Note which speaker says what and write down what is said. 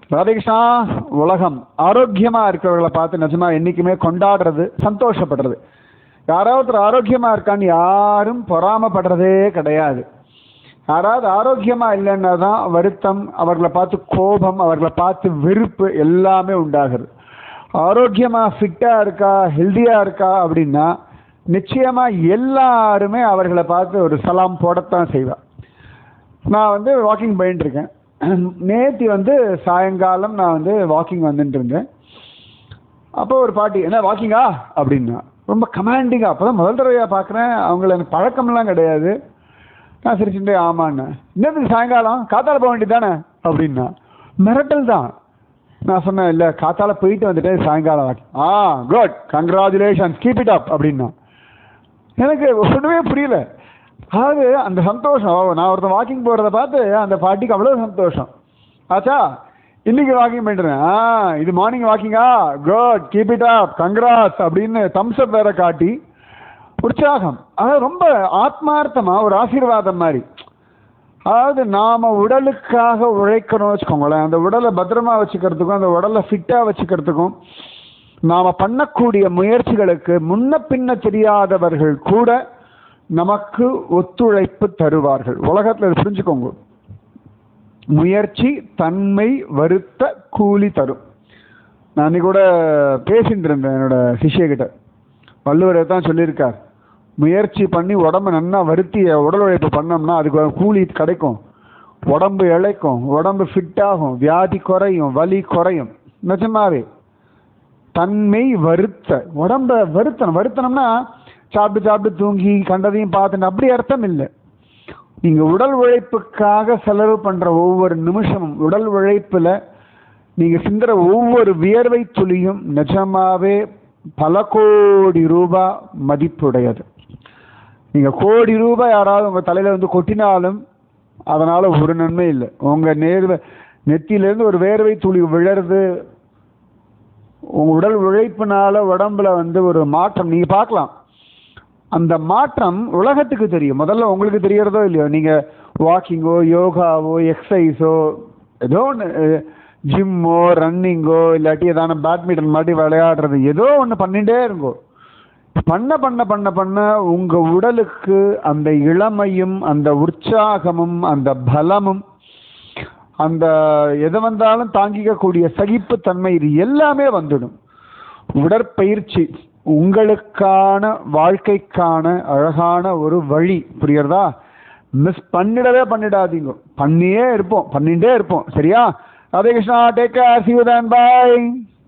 Speaker 1: ராதேகிருஷ்ணா உலகம் ஆரோக்கியமா இருக்கிறவர்களை பார்த்து நிஜமா என்னைக்குமே கொண்டாடுறது சந்தோஷப்படுறது யாராவது ஒருத்தர் ஆரோக்கியமா இருக்கான்னு யாரும் பொறாமப்படுறதே கிடையாது யாராவது ஆரோக்கியமா இல்லைன்னா தான் வருத்தம் அவர்களை பார்த்து கோபம் அவர்களை பார்த்து வெறுப்பு எல்லாமே உண்டாகுது ஆரோக்கியமா ஃபிட்டா இருக்கா ஹெல்தியா இருக்கா அப்படின்னா நிச்சயமா எல்லாருமே அவர்களை பார்த்து ஒரு சலாம் போடத்தான் செய்வா நான் வந்து வாக்கிங் போயிட்டு இருக்கேன் நேத்தி வந்து சாயங்காலம் நான் வந்து வாக்கிங் வந்துட்டு இருந்தேன் அப்போ ஒரு பாட்டி என்ன வாக்கிங்கா அப்படின்னா ரொம்ப கமாண்டிங்காக அப்போ தான் முதல் தடவையாக பார்க்குறேன் அவங்கள எனக்கு பழக்கம்லாம் கிடையாது நான் சிரிச்சுட்டே ஆமாண்ணே என்னதுக்கு சாயங்காலம் காத்தால போக வேண்டியது தானே அப்படின்னா மிரட்டல் தான் நான் சொன்னேன் இல்லை காத்தால போயிட்டு வந்துட்டு சாயங்காலம் வாக்கிங் ஆ good congratulations keep it up அப்படின்னா எனக்கு ஒன்றுமே புரியல அதாவது அந்த சந்தோஷம் ஓ, நான் ஒருத்தன் வாக்கிங் போகிறத பார்த்து அந்த பாட்டிக்கு அவ்வளோ சந்தோஷம் ஆச்சா இன்னைக்கு வாக்கிங் பண்ணிட்டுறேன் ஆ இது மார்னிங் வாக்கிங்கா good keep it up congrats அப்படின்னு தம்ஸ் அப் வேற காட்டி உற்சாகம் அதாவது ரொம்ப ஆத்மார்த்தமா ஒரு ஆசீர்வாதம் மாதிரி அதாவது நாம உடலுக்காக உழைக்கணும்னு வச்சுக்கோங்களேன் அந்த உடலை பத்திரமா வச்சுக்கிறதுக்கும் அந்த உடலை ஃபிட்டா வச்சுக்கிறதுக்கும் நாம பண்ணக்கூடிய முயற்சிகளுக்கு முன்ன பின்ன தெரியாதவர்கள் கூட நமக்கு ஒத்துழைப்பு தருவார்கள் உலகத்துல இதை புரிஞ்சுக்கோங்க முயற்சி தன்மை வருத்த கூலி தரும் நான் அன்னைக்கு கூட பேசிட்டு இருந்தேன் என்னோட சிஷ்யகிட்ட வள்ளுவர் தான் சொல்லியிருக்கார் முயற்சி பண்ணி உடம்பு நன்னா வருத்தி உடல் உழைப்பு பண்ணோம்னா அதுக்கு ஒரு கூலி கிடைக்கும் உடம்பு இழைக்கும் உடம்பு ஃபிட் ஆகும் வியாதி குறையும் வலி குறையும் நிஜமாவே தன்மை வருத்த உடம்ப வருத்தணும் வருத்தனம்னா சாப்பிட்டு சாப்பிட்டு தூங்கி கண்டதையும் பார்த்துட்டு அப்படி அர்த்தம் இல்லை நீங்க உடல் உழைப்புக்காக செலவு பண்ற ஒவ்வொரு நிமிஷமும் உடல் உழைப்புல நீங்க சிந்துற ஒவ்வொரு வியர்வை துளியும் நிஜமாவே பல கோடி ரூபாய் மதிப்புடையது நீங்க கோடி ரூபாய் யாராவது உங்க தலையில வந்து கொட்டினாலும் அதனால ஒரு நன்மை இல்லை உங்க நேர்வ நெத்தியிலேருந்து ஒரு வேர்வை துளி விழறது உங்க உடல் உழைப்புனால உடம்புல வந்து ஒரு மாற்றம் நீங்க பார்க்கலாம் அந்த மாற்றம் உலகத்துக்கு தெரியும் முதல்ல உங்களுக்கு தெரியறதோ இல்லையோ நீங்க வாக்கிங்கோ யோகாவோ எக்ஸசைஸோ ஏதோ ஒன்று ஜிம்மோ ரன்னிங்கோ இல்லாட்டி ஏதான பேட்மிண்டன் மாதிரி விளையாடுறது ஏதோ ஒன்று பண்ணிட்டே இருங்கோ பண்ண பண்ண பண்ண பண்ண உங்க உடலுக்கு அந்த இளமையும் அந்த உற்சாகமும் அந்த பலமும் அந்த எதை வந்தாலும் தாங்கிக்கக்கூடிய சகிப்புத்தன்மை இது எல்லாமே வந்துடும் உடற்பயிற்சி உங்களுக்கான வாழ்க்கைக்கான அழகான ஒரு வழி புரியுறதா மிஸ் பண்ணிடவே பண்ணிடாதீங்க பண்ணியே இருப்போம் பண்ணிட்டே இருப்போம் சரியா Radhe Krishna take care see you then bye